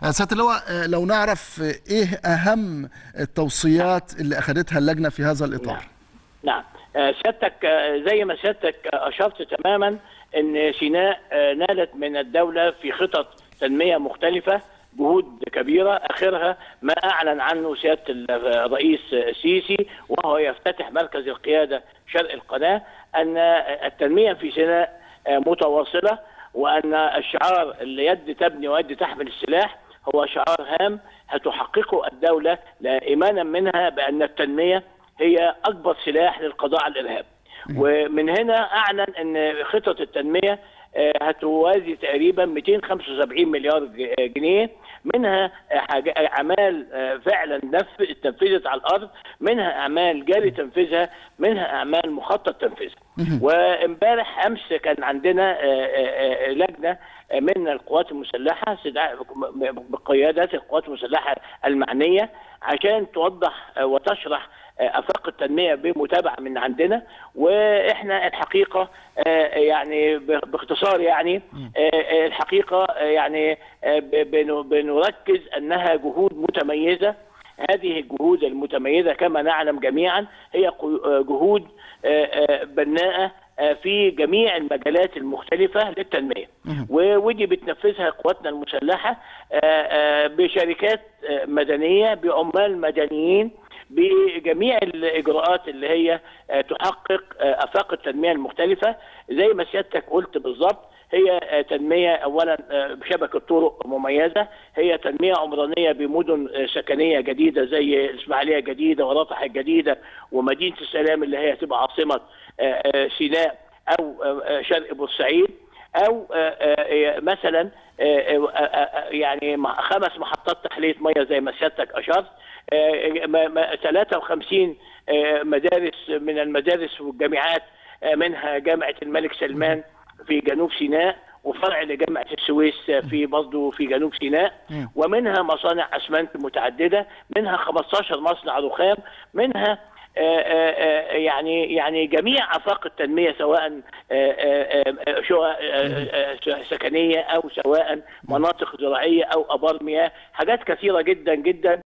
سياده اللواء لو نعرف ايه اهم التوصيات اللي اخذتها اللجنه في هذا الاطار نعم نعم سيادتك زي ما سيادتك اشرت تماما ان سيناء نالت من الدوله في خطط تنميه مختلفه جهود كبيره اخرها ما اعلن عنه سياده الرئيس السيسي وهو يفتتح مركز القياده شرق القناه ان التنميه في سيناء متواصله وان الشعار اللي يد تبني ويد تحمل السلاح هو شعار هام هتحققه الدوله ايمانا منها بان التنميه هي اكبر سلاح للقضاء على الارهاب. ومن هنا اعلن ان خطط التنميه هتوازي تقريبا 275 مليار جنيه منها اعمال فعلا اتنفذت على الارض منها اعمال جاري تنفيذها منها اعمال مخطط تنفيذها وامبارح امس كان عندنا لجنه من القوات المسلحه بقيادات القوات المسلحه المعنيه عشان توضح وتشرح افاق التنميه بمتابعه من عندنا واحنا الحقيقه يعني باختصار يعني الحقيقه يعني بنركز انها جهود متميزه هذه الجهود المتميزه كما نعلم جميعا هي جهود بناءه في جميع المجالات المختلفة للتنمية ودي بتنفذها قواتنا المسلحة بشركات مدنية بعمال مدنيين بجميع الاجراءات اللي هي تحقق افاق التنميه المختلفه زي ما سيادتك قلت بالظبط هي تنميه اولا بشبكه طرق مميزه هي تنميه عمرانيه بمدن سكنيه جديده زي الاسماعيليه الجديده ورفح الجديده ومدينه السلام اللي هي هتبقى عاصمه سيناء او شرق بورسعيد او مثلا يعني خمس محطات تحليه ميه زي ما سيادتك اشرت 53 مدارس من المدارس والجامعات منها جامعه الملك سلمان في جنوب سيناء وفرع لجامعه السويس في برضه في جنوب سيناء ومنها مصانع اسمنت متعدده منها 15 مصنع رخام منها يعني يعني جميع افاق التنميه سواء شقق سكنيه او سواء مناطق زراعيه او ابار مياه حاجات كثيره جدا جدا